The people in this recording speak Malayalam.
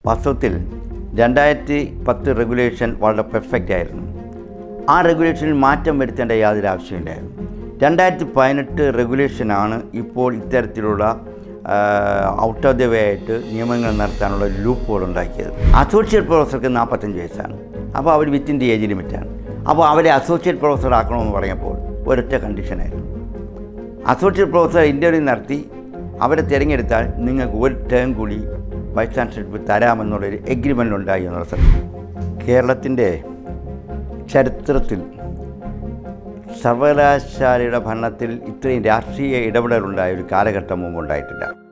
വാസ്തവത്തിൽ രണ്ടായിരത്തി പത്ത് റെഗുലേഷൻ വളരെ പെർഫെക്റ്റ് ആയിരുന്നു ആ റെഗുലേഷനിൽ മാറ്റം വരുത്തേണ്ട യാതൊരു ആവശ്യമില്ലായിരുന്നു രണ്ടായിരത്തി പതിനെട്ട് റെഗുലേഷനാണ് ഇപ്പോൾ ഇത്തരത്തിലുള്ള ഔട്ട് ഓഫ് ദ വേ ആയിട്ട് നിയമങ്ങൾ നടത്താനുള്ള ലൂപ്പുകൾ ഉണ്ടാക്കിയത് അസോസിയേറ്റ് പ്രൊഫസർക്ക് നാൽപ്പത്തഞ്ച് വയസ്സാണ് അപ്പോൾ അവർ വിത്തിൻ്റെ ഏജ് ലിമിറ്റാണ് അപ്പോൾ അവരെ അസോസിയേറ്റ് പ്രൊഫസർ ആക്കണമെന്ന് പറഞ്ഞപ്പോൾ ഒരൊറ്റ കണ്ടീഷനായിരുന്നു അസോസിയേറ്റ് പ്രൊഫസർ ഇൻ്റർവ്യൂ നടത്തി അവരെ തിരഞ്ഞെടുത്താൽ നിങ്ങൾക്ക് ഒരു ടേം കൂടി വൈസ് ചാൻസലർഷിപ്പ് തരാമെന്നുള്ളൊരു എഗ്രിമെൻ്റ് ഉണ്ടായി എന്നുള്ള സത്യം കേരളത്തിൻ്റെ ചരിത്രത്തിൽ സർവകലാശാലയുടെ ഭരണത്തിൽ ഇത്രയും രാഷ്ട്രീയ ഇടപെടലുണ്ടായ ഒരു കാലഘട്ടം മുമ്പ് ഉണ്ടായിട്ടില്ല